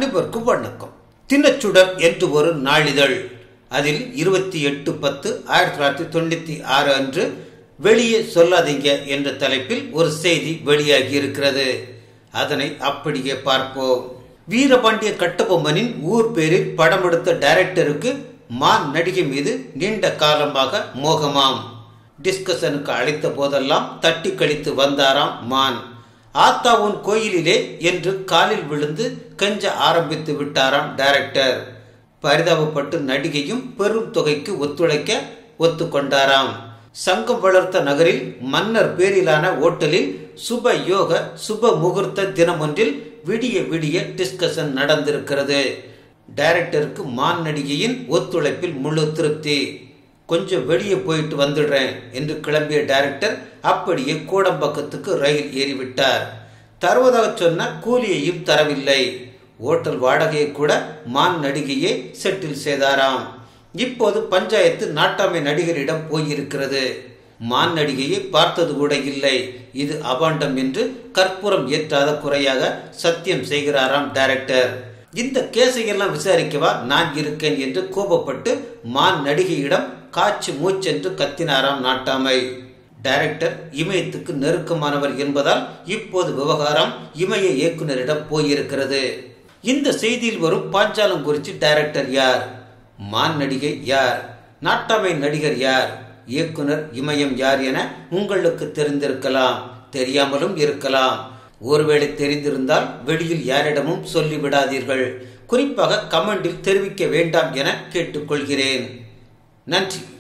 அனைவருக்கும் வணக்கம் தினச்சுடர் என்று ஒரு நாளிதழ் அதில் இருபத்தி எட்டு பத்து ஆயிரத்தி தொள்ளாயிரத்தி தொண்ணூத்தி ஆறு அன்று வெளியே சொல்லாதீங்க என்ற தலைப்பில் ஒரு செய்தி வெளியாகி இருக்கிறது அதனை அப்படியே பார்ப்போம் வீரபாண்டிய கட்டபொம்மனின் ஊர் பேரில் படம் எடுத்த டைரக்டருக்கு மான் நடிகை மீது நீண்ட காலமாக மோகமாம் டிஸ்கஷனுக்கு அழைத்த போதெல்லாம் தட்டி கழித்து வந்தாராம் மான் ஆத்தா உன் கோயிலிலே என்று காலில் விழுந்து கெஞ்ச ஆரம்பித்து விட்டாராம் டைரக்டர் பரிதாபப்பட்டு நடிகையும் பெரும் தொகைக்கு ஒத்துழைக்க ஒத்துக்கொண்டாராம் சங்கம் வளர்த்த நகரில் மன்னர் பேரிலான ஓட்டலில் சுப யோக சுப முகூர்த்த தினமொன்றில் விடிய விடிய டிஸ்கஷன் நடந்திருக்கிறது டைரக்டருக்கு மான் நடிகையின் ஒத்துழைப்பில் முழு திருப்தி கொஞ்சம் வெளியே போயிட்டு வந்துடுறேன் என்று கிளம்பிய டைரக்டர் அப்படியே கூடம்பக்கத்துக்கு ரயில் ஏறிவிட்டார் தருவதாக சொன்ன கூலியையும் தரவில்லை ஓட்டல் வாடகையை கூட மான் நடிகையே செட்டில் செய்தாராம் இப்போது பஞ்சாயத்து நாட்டாமை நடிகரிடம் போயிருக்கிறது மான் நடிகையை பார்த்தது கூட இல்லை இது அபாண்டம் என்று கற்பூரம் ஏற்றாத குறையாக சத்தியம் செய்கிறாராம் டைரக்டர் இந்த கேஸையெல்லாம் விசாரிக்கவா நான் இருக்கேன் என்று கோபப்பட்டு மான் நடிகையிடம் காய்ச்சி மூச்சென்று கத்தினாராம் நாட்டாமை டைரக்டர் இமயத்துக்கு நெருக்கமானவர் என்பதால் இப்போது விவகாரம் இமய இயக்குனரிடம் போயிருக்கிறது இந்த செய்தியில் வரும் பாஞ்சாலம் குறித்து டைரக்டர் யார் மான் நடிகை யார் நாட்டாமை நடிகர் யார் இயக்குனர் இமயம் யார் என உங்களுக்கு தெரிந்திருக்கலாம் தெரியாமலும் இருக்கலாம் ஒருவேளை தெரிந்திருந்தால் வெளியில் யாரிடமும் சொல்லிவிடாதீர்கள் குறிப்பாக கமெண்டில் தெரிவிக்க வேண்டாம் என கேட்டுக்கொள்கிறேன் நன்றி